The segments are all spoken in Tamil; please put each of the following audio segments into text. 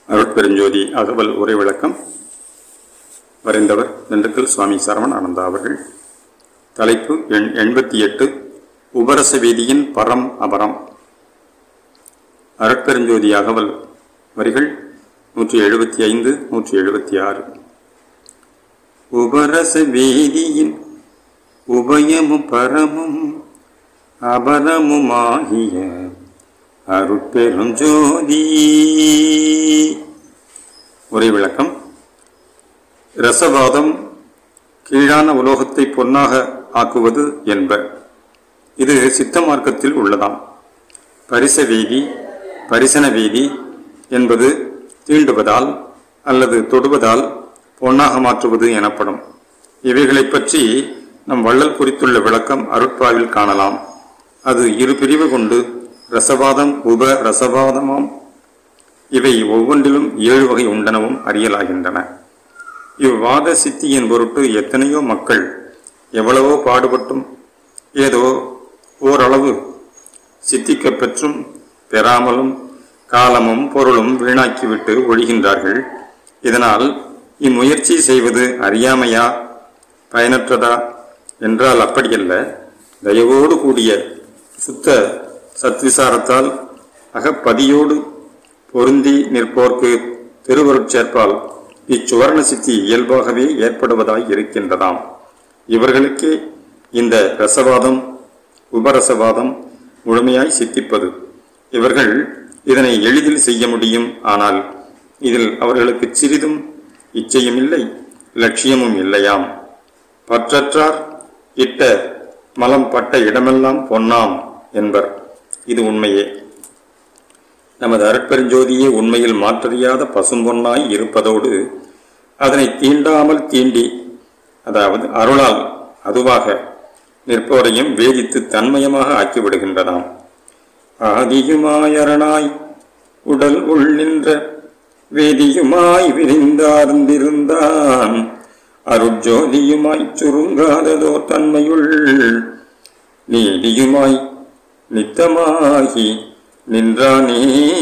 அருட்பெருஞ்சோதி அகவல் உரை விளக்கம் வரைந்தவர் திண்டுக்கல் சுவாமி சரவண ஆனந்தா அவர்கள் தலைப்பு எண் எண்பத்தி எட்டு உபரச வீதியின் பரம் அபரம் அருட்பெருஞ்சோதி அகவல் வரிகள் நூற்றி எழுபத்தி ஐந்து நூற்றி எழுபத்தி ஆறு உபரச வேதியின் உபயமும் பரமும் அபரமுமாகிய அருட்பெரும் ஜோதி உரை விளக்கம் ரசவாதம் கீழான உலோகத்தை பொன்னாக ஆக்குவது என்ப இது சித்த மார்க்கத்தில் உள்ளதாம் பரிச வீதி பரிசன வீதி என்பது தீண்டுவதால் அல்லது தொடுவதால் பொன்னாக மாற்றுவது எனப்படும் இவைகளைப் பற்றி நம் வள்ளல் குறித்துள்ள விளக்கம் அருட்பாவில் காணலாம் அது இரு பிரிவு கொண்டு ரசவாதம் உப ரசவாதமாம் இவை ஒவ்வொன்றிலும் ஏழு வகை உண்டனவும் அறியலாகின்றன இவ்வாத சித்தியின் பொருட்டு எத்தனையோ மக்கள் எவ்வளவோ பாடுபட்டும் ஏதோ ஓரளவு சித்திக்கப் பெற்றும் பெறாமலும் காலமும் பொருளும் வீணாக்கிவிட்டு ஒழிகின்றார்கள் இதனால் இம்முயற்சி செய்வது அறியாமையா பயனற்றதா என்றால் அப்படியல்ல தயவோடு கூடிய சுத்த சத்விசாரத்தால் அகப்பதியோடு பொருந்தி நிற்போர்க்கு திருவருட்சேர்ப்பால் இச்சுவர்ண சித்தி இயல்பாகவே ஏற்படுவதாய் இருக்கின்றதாம் இவர்களுக்கே இந்த ரசவாதம் உபரசவாதம் முழுமையாய் சித்திப்பது இவர்கள் இதனை எளிதில் செய்ய முடியும் ஆனால் இதில் அவர்களுக்கு சிறிதும் இச்சையும் இல்லை லட்சியமும் இல்லையாம் பற்றற்றார் இட்ட மலம் பட்ட இடமெல்லாம் பொன்னாம் என்பர் இது உண்மையே நமது அருட்பெருஞ்சோதியே உண்மையில் மாற்றறியாத பசும்பொன்னாய் இருப்பதோடு அதனை தீண்டாமல் தீண்டி அதாவது அருளால் அதுவாக நிற்பவரையும் வேதித்து தன்மயமாக ஆக்கிவிடுகின்றதாம் ஆதியுமாயரணாய் உடல் உள் நின்ற வேதியுமாய் விரிந்தார்ந்திருந்தான் அருட்ஜோதியுமாய் சுருங்காததோ தன்மையுள் நீதியுமாய் நித்தமாகி நின்றானே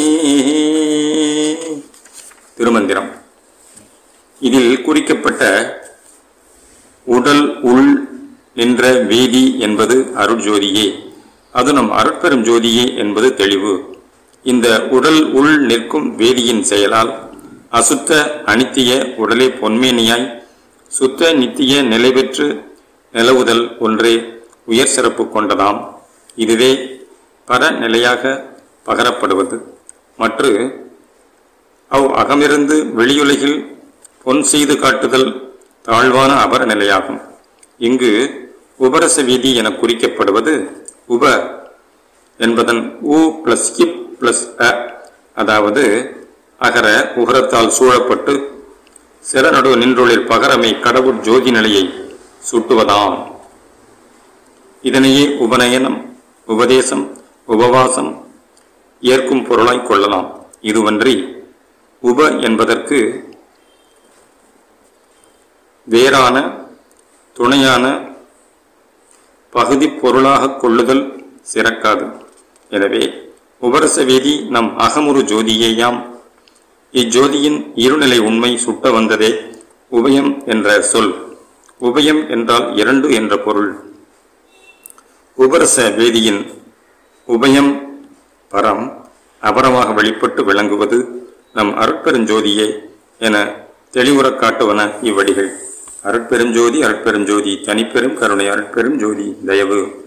திருமந்திரம் இதில் குறிக்கப்பட்ட உடல் உள் நின்ற வேதி என்பது அருட்ஜோதியே அது நம் அருட்பெரும் ஜோதியே என்பது தெளிவு இந்த உடல் உள் நிற்கும் வேதியின் செயலால் அசுத்த அனித்திய உடலே பொன்மேனியாய் சுத்த நித்திய நிலை பெற்று நிலவுதல் ஒன்றே உயர் சிறப்பு கொண்டதாம் இதுவே பரநிலையாக பகரப்படுவது மற்ற அவ் அகமிருந்து வெளியுலகில் பொன் செய்து காட்டுதல் தாழ்வான அபர நிலையாகும் இங்கு உபரச வீதி என குறிக்கப்படுவது உப என்பதன் உ பிளஸ் இப் பிளஸ் அ அதாவது அகர உகரத்தால் சூழப்பட்டு சிறநடு நின்றொழில் பகரமை கடவுள் ஜோதி நிலையை சுட்டுவதாம் இதனையே உபநயனம் உபதேசம் உபவாசம் ஏற்கும் பொருளாய் கொள்ளலாம் இதுவன்றி உப என்பதற்கு வேறான துணையான பகுதி பொருளாக கொள்ளுதல் சிறக்காது எனவே உபரச வேதி நம் அகமுறு ஜோதியேயாம் இஜோதியின் இருநிலை உண்மை சுட்ட வந்ததே உபயம் என்ற சொல் உபயம் என்றால் இரண்டு என்ற பொருள் உபரச வேதியின் உபயம் பரம் அபரமாக வெளிப்பட்டு விளங்குவது நம் அருட்பெருஞ்சோதியே என தெளிவுறக் காட்டுவன இவ்வடிகள் அருட்பெருஞ்சோதி அருட்பெருஞ்சோதி தனிப்பெரும் கருணை அருட்பெரும் ஜோதி தயவு